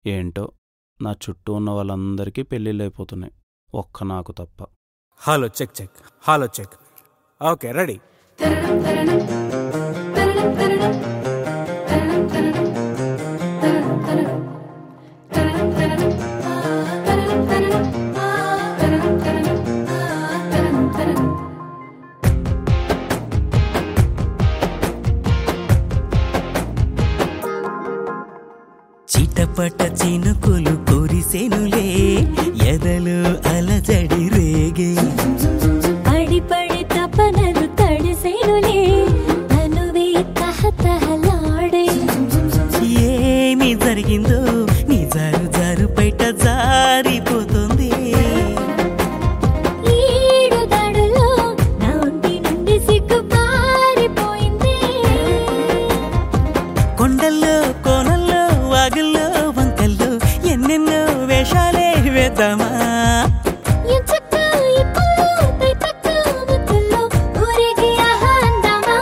ఏంటో నా చుట్టూ ఉన్న వాళ్ళందరికీ పెళ్ళిళ్ళు అయిపోతున్నాయి ఒక్క నాకు తప్ప hello check check hello check okay ready చిటపట చినుకులు కురిసెనులే ఎదలు అలజడి రేగే పడి పడి తపనలు తడిసేనులే తనువే తహతహలాడే ఏమి జరిగిందో నీ జారు జారు బయట జారిపోతుంది ఈడు దడులో నా ఒంటి నుండి సిగ్గు పారిపోయింది కొండల్లో కోనల్లో వాగుల్లో వంకల్లో ఎన్నెన్నో వేషాలే వేద్దామా ఎంచక్క ఇప్పుల్లో తైతక్క ముద్దుల్లో ఊరేగి ఆహా అందామా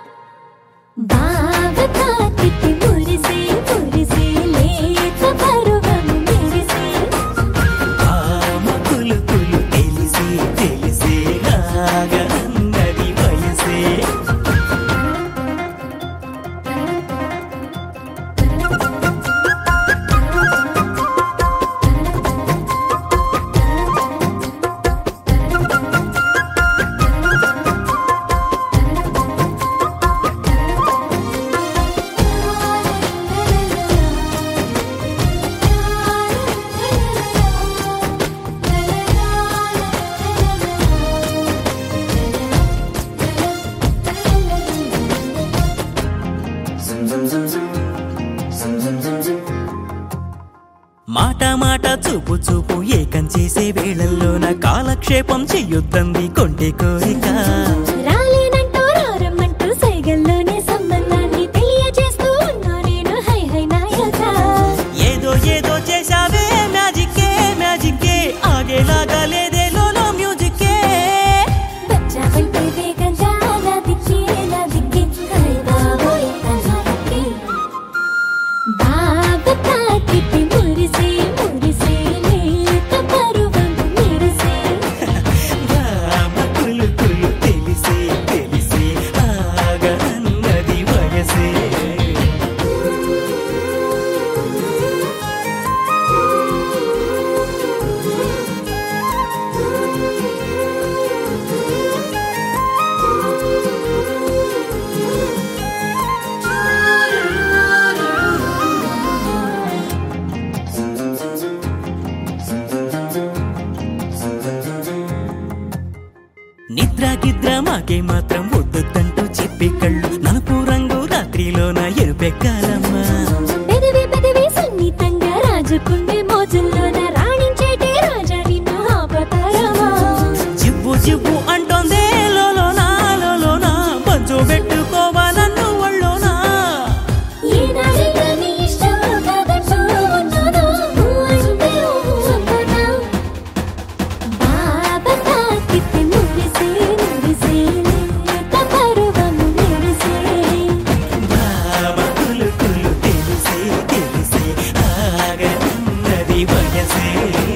బావతా తిట్టి మురిసి మురిసి లేత పరువం మెరిసి ఆమ కులుకులు తెలిసి తెలిసి ఆగన్నది వయసే మాట మాట చూపు చూపు ఏకం చేసే వేళల్లోన కాలక్షేపం చెయ్యొద్దంది కొంటే కోరిక రాలేనంటూ రారమ్మంటూ సైగల్లోనే సంబంధాన్ని తెలియజేస్తూ ఉన్నా నేను హై హై నాయక ఏదో ఏదో చేశావే మ్యాజిక్కే మ్యాజిక్కే ఆగేలాగా లేదే లోలో మ్యూజిక్కే వచ్చావంటే వేగంగా నా దిక్కే నా దిక్కే హై బాబోయ్ అన్నారక్కే బాబా తాకిటి మురిసే మురిసే లేత పరువం మెరిసే రామ కులు కులు తెలిసే తెలిసే ఆగన్నది వయసే నిద్ర గిద్ర మాకే మాత్రం వద్దొద్దంటూ చెప్పి కళ్ళు నలుపు రంగు రాత్రిలోన ఎరుపెక్కాలమ్మా పెదవి పెదవి సున్నితంగా రాజుకుండే మోజుల్లోన రాణించేటే రాజా నిన్ను ఆపతారమా జివ్వు జివ్వు అంటోందే లోలోనా లోలోనా పంచు పెట్టుకోవాలన్ను ఒళ్ళోనా ఏనాడైనా నీ ఇష్టం కాదంటూ ఉన్నానా నువ్వు అంటే ఊహు అమ్మనా బాబా తాకితే మురిసే మురిసే లేత పరువం మెరిసే భావ కులు కులు తెలిసే తెలిసే ఆగన్నది వయసే